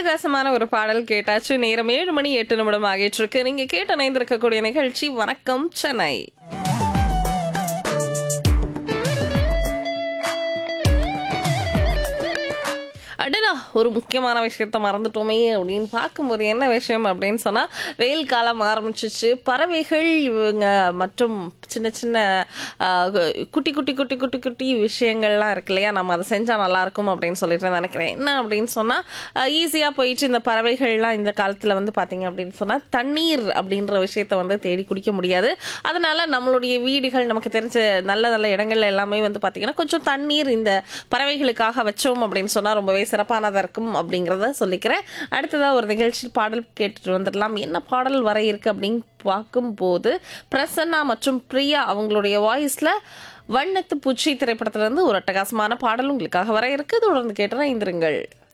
அட்டகாசமான ஒரு பாடல் கேட்டாச்சு நேரம் ஏழு மணி எட்டு நிமிடம் ஆகிட்டு இருக்கு நீங்க கேட்டு இணைந்திருக்கக்கூடிய நிகழ்ச்சி வணக்கம் சென்னை அடடா ஒரு முக்கியமான விஷயத்த மறந்துட்டோமே அப்படின்னு பார்க்கும்போது என்ன விஷயம் அப்படின்னு சொன்னா வெயில் காலம் ஆரம்பிச்சிச்சு பறவைகள் இவங்க மற்றும் சின்ன சின்ன ஆஹ், குட்டி குட்டி குட்டி குட்டி குட்டி விஷயங்கள்லாம் இருக்கு இல்லையா நம்ம அதை செஞ்சா நல்லா இருக்கும் அப்படின்னு சொல்லிட்டு நினைக்கிறேன் என்ன அப்படின்னு சொன்னா ஈஸியா போயிட்டு இந்த பறவைகள்லாம் இந்த காலத்துல வந்து பாத்தீங்க அப்படின்னு சொன்னா தண்ணீர் அப்படின்ற விஷயத்த வந்து தேடி குடிக்க முடியாது அதனால நம்மளுடைய வீடுகள் நமக்கு தெரிஞ்ச நல்ல நல்ல இடங்கள்ல எல்லாமே வந்து பாத்தீங்கன்னா கொஞ்சம் தண்ணீர் இந்த பறவைகளுக்காக வச்சோம் அப்படின்னு சொன்னா ரொம்பவே சிறப்பானதா இருக்கும் அப்படிங்கிறத சொல்லிக்கிறேன் அடுத்ததா ஒரு நிகழ்ச்சி பாடல் கேட்டுட்டு வந்துடலாம் என்ன பாடல் வர இருக்கு அப்படின்னு பார்க்கும்போது பிரசன்னா மற்றும் பிரியா அவங்களுடைய வாய்ஸ்ல வண்ணத்து பூச்சி திரைப்படத்துல இருந்து ஒரு அட்டகாசமான பாடல் உங்களுக்காக வர இருக்கு தொடர்ந்து கேட்டு இந்திருங்கள்